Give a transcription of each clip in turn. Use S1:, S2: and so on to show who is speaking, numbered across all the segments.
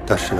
S1: ദർശന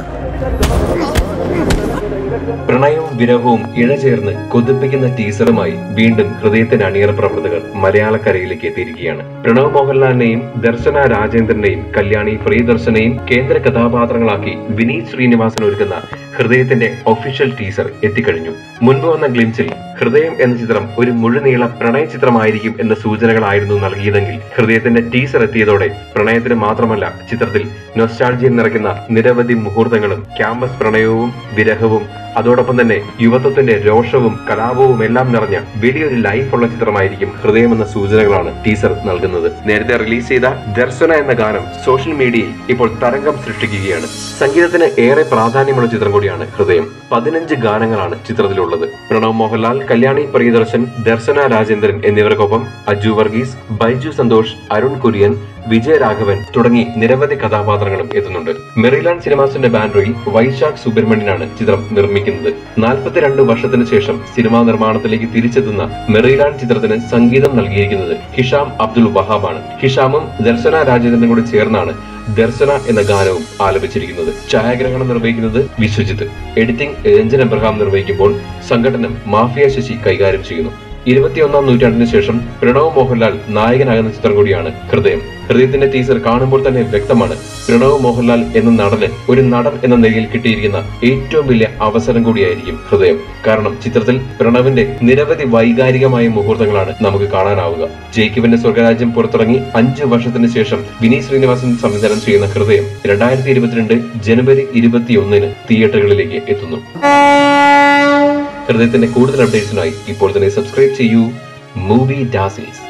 S2: പ്രണയവും വിരഹവും ഇഴചേർന്ന് കൊതിപ്പിക്കുന്ന ടീസറുമായി വീണ്ടും ഹൃദയത്തിന്റെ അണിയറ പ്രവർത്തകർ മലയാളക്കരയിലേക്ക് എത്തിയിരിക്കുകയാണ് പ്രണവ് മോഹൻലാലിനെയും ദർശന രാജേന്ദ്രനെയും കല്യാണി പ്രിയദർശനെയും കേന്ദ്ര കഥാപാത്രങ്ങളാക്കി വിനീത് ശ്രീനിവാസൻ ഒരുക്കുന്ന ഹൃദയത്തിന്റെ ഒഫീഷ്യൽ ടീസർ എത്തിക്കഴിഞ്ഞു മുൻപ് വന്ന ഗ്ലിംസിൽ ഹൃദയം എന്ന ചിത്രം ഒരു മുഴുനീള പ്രണയ ചിത്രമായിരിക്കും എന്ന സൂചനകളായിരുന്നു നൽകിയതെങ്കിൽ ഹൃദയത്തിന്റെ ടീസർ എത്തിയതോടെ പ്രണയത്തിന് മാത്രമല്ല ചിത്രത്തിൽ നൊസ്റ്റാൾജിയ നിറയ്ക്കുന്ന നിരവധി മുഹൂർത്തങ്ങളും ക്യാമ്പസ് പ്രണയവും വിരഹവും അതോടൊപ്പം തന്നെ യുവത്വത്തിന്റെ രോഷവും കലാപവും എല്ലാം നിറഞ്ഞ വലിയൊരു ലൈഫുള്ള ചിത്രമായിരിക്കും ഹൃദയം എന്ന സൂചനകളാണ് ടീസർ നൽകുന്നത് നേരത്തെ റിലീസ് ചെയ്ത ദർശന എന്ന ഗാനം സോഷ്യൽ മീഡിയയിൽ ഇപ്പോൾ തരംഗം സൃഷ്ടിക്കുകയാണ് സംഗീതത്തിന് ഏറെ പ്രാധാന്യമുള്ള ചിത്രം കൂടിയാണ് ഹൃദയം പതിനഞ്ച് ഗാനങ്ങളാണ് ചിത്രത്തിലുള്ളത് പ്രണവ് മോഹൻലാൽ കല്യാണി പ്രിയദർശൻ ദർശന രാജേന്ദ്രൻ എന്നിവർക്കൊപ്പം അജു വർഗീസ് ബൈജു സന്തോഷ് അരുൺ കുര്യൻ വിജയരാഘവൻ തുടങ്ങി നിരവധി കഥാപാത്രങ്ങളും എത്തുന്നുണ്ട് മെറിലാൻഡ് സിനിമാസിന്റെ ബാനറിൽ വൈശാഖ് സുബ്രഹ്മണ്യനാണ് ചിത്രം നിർമ്മിക്കുന്നത് നാൽപ്പത്തിരണ്ട് വർഷത്തിന് ശേഷം സിനിമാ നിർമ്മാണത്തിലേക്ക് തിരിച്ചെത്തുന്ന മെറിലാൻഡ് ചിത്രത്തിന് സംഗീതം നൽകിയിരിക്കുന്നത് ഹിഷാം അബ്ദുൾ വഹാബാണ് ഹിഷാമും ദർശന രാജേന്ദ്രനും കൂടി ചേർന്നാണ് ദർശന എന്ന ഗാനവും ആലപിച്ചിരിക്കുന്നത് ഛായാഗ്രഹണം നിർവഹിക്കുന്നത് വിശ്വജിത്ത് എഡിറ്റിംഗ് രഞ്ജൻ എബ്രഹാം നിർവഹിക്കുമ്പോൾ സംഘടനം മാഫിയ ശശി കൈകാര്യം ചെയ്യുന്നു ഇരുപത്തിയൊന്നാം നൂറ്റാണ്ടിന് ശേഷം പ്രണവ് മോഹൻലാൽ നായകനാകുന്ന ചിത്രം കൂടിയാണ് ഹൃദയം ഹൃദയത്തിന്റെ ടീസർ കാണുമ്പോൾ തന്നെ വ്യക്തമാണ് പ്രണവ് മോഹൻലാൽ എന്ന നടന് ഒരു നടൻ എന്ന നിലയിൽ കിട്ടിയിരിക്കുന്ന ഏറ്റവും വലിയ അവസരം കൂടിയായിരിക്കും ഹൃദയം കാരണം ചിത്രത്തിൽ പ്രണവിന്റെ നിരവധി വൈകാരികമായ മുഹൂർത്തങ്ങളാണ് നമുക്ക് കാണാനാവുക ജേക്കിബിന്റെ സ്വർഗരാജ്യം പുറത്തിറങ്ങി അഞ്ചു വർഷത്തിന് ശേഷം വിനീത് ശ്രീനിവാസൻ സംവിധാനം ചെയ്യുന്ന ഹൃദയം രണ്ടായിരത്തി ഇരുപത്തിരണ്ട് ജനുവരി ഇരുപത്തിയൊന്നിന് തിയേറ്ററുകളിലേക്ക് എത്തുന്നു ഹൃദയത്തിന്റെ കൂടുതൽ അപ്ഡേറ്റ്സിനായി ഇപ്പോൾ തന്നെ സബ്സ്ക്രൈബ് ചെയ്യൂ മൂവി ഡാസിൽസ്